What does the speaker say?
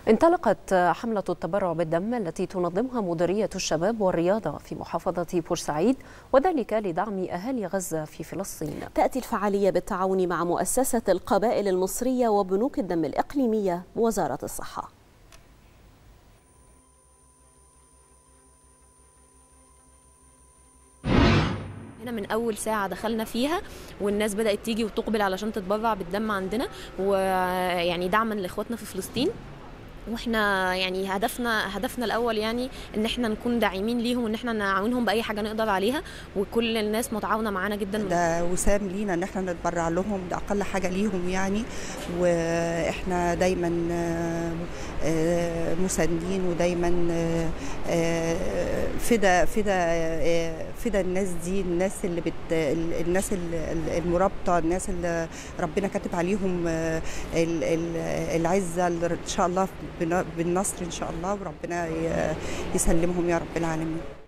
انطلقت حملة التبرع بالدم التي تنظمها مديرية الشباب والرياضة في محافظة بورسعيد وذلك لدعم أهالي غزة في فلسطين تأتي الفعالية بالتعاون مع مؤسسة القبائل المصرية وبنوك الدم الإقليمية ووزارة الصحة هنا من اول ساعه دخلنا فيها والناس بدات تيجي وتقبل علشان تتبرع بالدم عندنا ويعني دعما لاخواتنا في فلسطين واحنا يعني هدفنا هدفنا الاول يعني ان احنا نكون داعمين ليهم وان احنا نعاونهم باي حاجه نقدر عليها وكل الناس متعاونه معانا جدا ده وسام لينا ان احنا نتبرع لهم ده اقل حاجه ليهم يعني واحنا دايما مساندين ودايما فدا فدا فدا الناس دي الناس اللي بت الناس المرابطه الناس اللي ربنا كاتب عليهم العزه ان شاء الله بالنصر ان شاء الله وربنا يسلمهم يا رب العالمين